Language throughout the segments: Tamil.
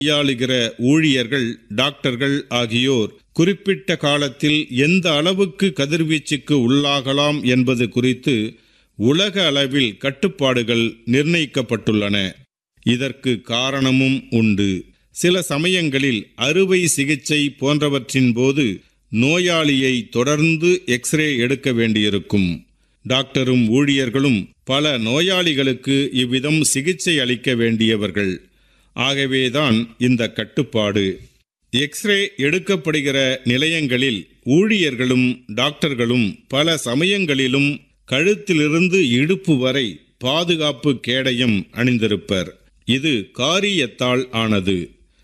கையாளுகிற ஊழியர்கள் டாக்டர்கள் ஆகியோர் குறிப்பிட்ட காலத்தில் எந்த அளவுக்கு கதிர்வீச்சுக்கு உள்ளாகலாம் என்பது குறித்து உலக அளவில் கட்டுப்பாடுகள் நிர்ணயிக்கப்பட்டுள்ளன இதற்கு காரணமும் உண்டு சில சமயங்களில் அறுவை சிகிச்சை போன்றவற்றின் போது நோயாளியை தொடர்ந்து எக்ஸ்ரே எடுக்க வேண்டியிருக்கும் டாக்டரும் ஊழியர்களும் பல நோயாளிகளுக்கு இவ்விதம் சிகிச்சை அளிக்க வேண்டியவர்கள் ஆகவேதான் இந்த கட்டுப்பாடு எக்ஸ்ரே எடுக்கப்படுகிற நிலையங்களில் ஊழியர்களும் டாக்டர்களும் பல சமயங்களிலும் கழுத்திலிருந்து இடுப்பு வரை பாதுகாப்பு கேடயம் அணிந்திருப்பர் இது காரியத்தால் ஆனது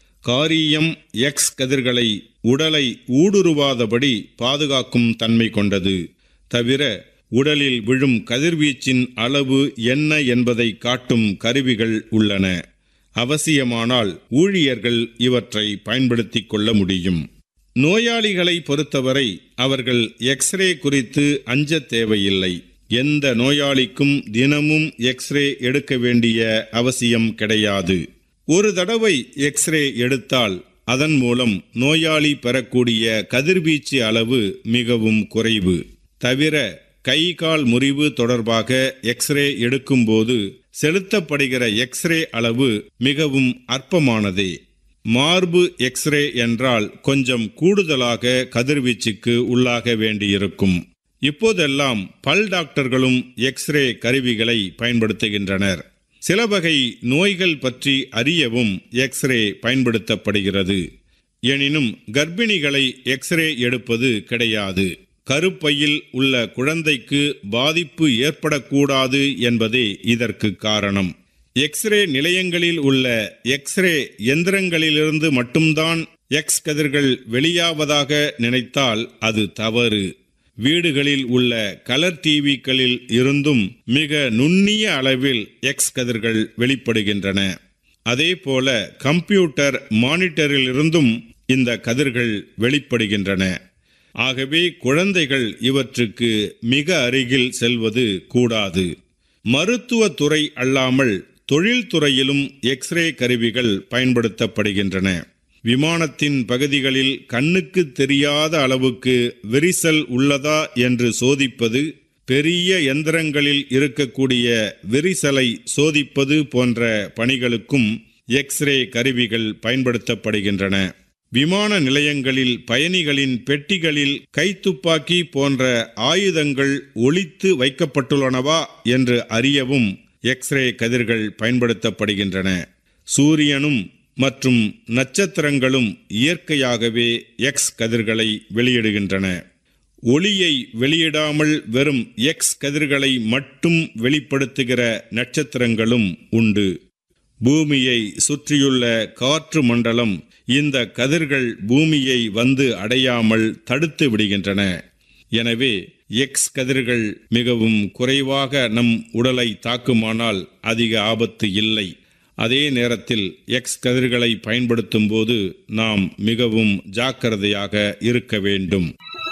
காரியம் எக்ஸ் கதிர்களை உடலை ஊடுருவாதபடி பாதுகாக்கும் தன்மை கொண்டது தவிர உடலில் விழும் கதிர்வீச்சின் அளவு என்ன என்பதை காட்டும் கருவிகள் உள்ளன அவசியமானால் ஊழியர்கள் இவற்றை பயன்படுத்திக் கொள்ள முடியும் நோயாளிகளை பொறுத்தவரை அவர்கள் எக்ஸ்ரே குறித்து அஞ்ச தேவையில்லை எந்த நோயாளிக்கும் தினமும் எக்ஸ்ரே எடுக்க வேண்டிய அவசியம் கிடையாது ஒரு தடவை எக்ஸ்ரே எடுத்தால் அதன் மூலம் நோயாளி பெறக்கூடிய கதிர்வீச்சு அளவு மிகவும் குறைவு தவிர கை கால் முறிவு தொடர்பாக எக்ஸ்ரே எடுக்கும்போது செலுத்தப்படுகிற எக்ஸ்ரே அளவு மிகவும் அற்பமானதே மார்பு எக்ஸ்ரே என்றால் கொஞ்சம் கூடுதலாக கதிர்வீச்சுக்கு உள்ளாக வேண்டியிருக்கும் இப்போதெல்லாம் பல் டாக்டர்களும் எக்ஸ்ரே கருவிகளை பயன்படுத்துகின்றனர் சில வகை நோய்கள் பற்றி அறியவும் எக்ஸ்ரே பயன்படுத்தப்படுகிறது எனினும் கர்ப்பிணிகளை எக்ஸ்ரே எடுப்பது கிடையாது கருப்பையில் உள்ள குழந்தைக்கு பாதிப்பு ஏற்படக்கூடாது என்பதே இதற்கு காரணம் எக்ஸ்ரே நிலையங்களில் உள்ள எக்ஸ்ரே எந்திரங்களிலிருந்து மட்டும்தான் எக்ஸ் கதிர்கள் வெளியாவதாக நினைத்தால் அது தவறு வீடுகளில் உள்ள கலர் டிவிக்களில் இருந்தும் மிக நுண்ணிய அளவில் எக்ஸ் கதிர்கள் வெளிப்படுகின்றன அதே போல கம்ப்யூட்டர் மானிட்டரில் இருந்தும் இந்த கதிர்கள் வெளிப்படுகின்றன ஆகவே குழந்தைகள் இவற்றுக்கு மிக அருகில் செல்வது கூடாது மருத்துவத்துறை அல்லாமல் தொழில்துறையிலும் எக்ஸ்ரே கருவிகள் பயன்படுத்தப்படுகின்றன விமானத்தின் பகுதிகளில் கண்ணுக்கு தெரியாத அளவுக்கு விரிசல் உள்ளதா என்று சோதிப்பது பெரிய எந்திரங்களில் இருக்கக்கூடிய விரிசலை சோதிப்பது போன்ற பணிகளுக்கும் எக்ஸ்ரே கருவிகள் பயன்படுத்தப்படுகின்றன விமான நிலையங்களில் பயணிகளின் பெட்டிகளில் கைத்துப்பாக்கி போன்ற ஆயுதங்கள் ஒளித்து வைக்கப்பட்டுள்ளனவா என்று அறியவும் எக்ஸ்ரே கதிர்கள் பயன்படுத்தப்படுகின்றன சூரியனும் மற்றும் நட்சத்திரங்களும் இயற்கையாகவே எக்ஸ் கதிர்களை வெளியிடுகின்றன ஒளியை வெளியிடாமல் வெறும் எக்ஸ் கதிர்களை மட்டும் வெளிப்படுத்துகிற நட்சத்திரங்களும் உண்டு பூமியை சுற்றியுள்ள காற்று மண்டலம் இந்த கதிர்கள் பூமியை வந்து அடையாமல் தடுத்து விடுகின்றன எனவே எக்ஸ் கதிர்கள் மிகவும் குறைவாக நம் உடலை தாக்குமானால் அதிக ஆபத்து இல்லை அதே நேரத்தில் எக்ஸ் கதிர்களை பயன்படுத்தும் போது நாம் மிகவும் ஜாக்கிரதையாக இருக்க வேண்டும்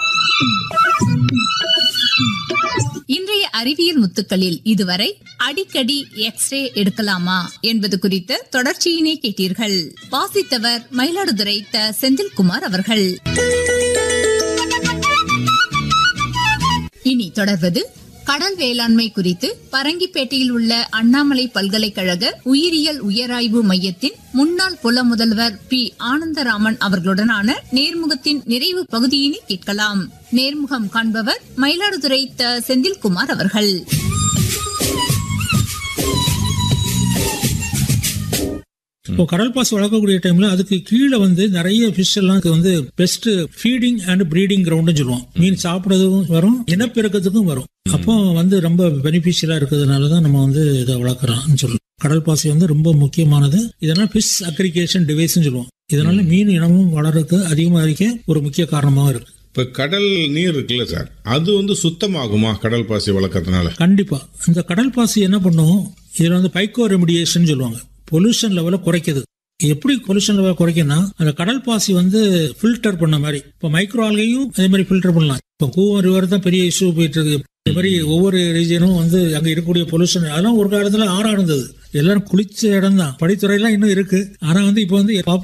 இன்றைய அறிவியல் முத்துக்களில் இதுவரை அடிக்கடி எக்ஸ்ரே எடுக்கலாமா என்பது குறித்த தொடர்ச்சியினை கேட்டீர்கள் வாசித்தவர் மயிலாடுதுறை த செந்தில்குமார் அவர்கள் இனி தொடர்வது கடல் வேளாண்மை குறித்து பரங்கிப்பேட்டையில் உள்ள அண்ணாமலை பல்கலைக்கழக உயிரியல் உயராய்வு மையத்தின் முன்னாள் புல முதல்வர் பி ஆனந்தராமன் அவர்களுடனான நேர்முகத்தின் நிறைவு பகுதியினை கேட்கலாம் நேர்முகம் காண்பவர் மயிலாடுதுறை த செந்தில்குமார் அவர்கள் இப்போ கடல் பாசி வளர்க்கக்கூடிய டைம்ல அதுக்கு கீழே வந்து நிறைய ஃபிஷ் எல்லாம் இது வந்து பெஸ்ட் ஃபீடிங் அண்ட் ப்ரீடிங் கிரவுண்ட்னு சொல்லுவோம் மீன் சாப்பிடுறதுக்கும் வரும் இனப்பெருக்கத்துக்கும் வரும் அப்போ வந்து ரொம்ப பெனிஃபிஷியலா இருக்கிறதுனால தான் நம்ம வந்து இதை வளர்க்குறோம்னு சொல்லுவோம் கடல் பாசி வந்து ரொம்ப முக்கியமானது இதனால ஃபிஷ் அக்ரிகேஷன் டிவைஸ்னு சொல்லுவோம் இதனால மீன் இனமும் வளர்றதுக்கு அதிகமாக ஒரு முக்கிய காரணமாக இருக்கு இப்ப கடல் நீர் இருக்குல்ல சார் அது வந்து சுத்தமாகுமா கடல் பாசி வளர்க்கறதுனால கண்டிப்பா இந்த கடல் பாசி என்ன பண்ணும் இதுல வந்து பைக்கோ ரெமிடியேஷன் சொல்லுவாங்க பொல்யூஷன் லெவலை குறைக்குது எப்படி பொல்யூஷன் லெவல் குறைக்கும்னா அந்த கடல் பாசி வந்து ஃபில்டர் பண்ண மாதிரி இப்போ மைக்ரோ ஆல்கையும் அதே மாதிரி ஃபில்டர் பண்ணலாம் இப்போ கூவம் ரிவர் தான் பெரிய இஷ்யூ போயிட்டு இருக்கு இந்த மாதிரி ஒவ்வொரு ரீஜனும் வந்து அங்க இருக்கக்கூடிய பொல்யூஷன் அதெல்லாம் ஒரு காலத்துல ஆறா இருந்தது எல்லாரும் குளிச்ச இடம் தான் படித்துறையெல்லாம் இன்னும் இருக்கு ஆனா வந்து இப்போ வந்து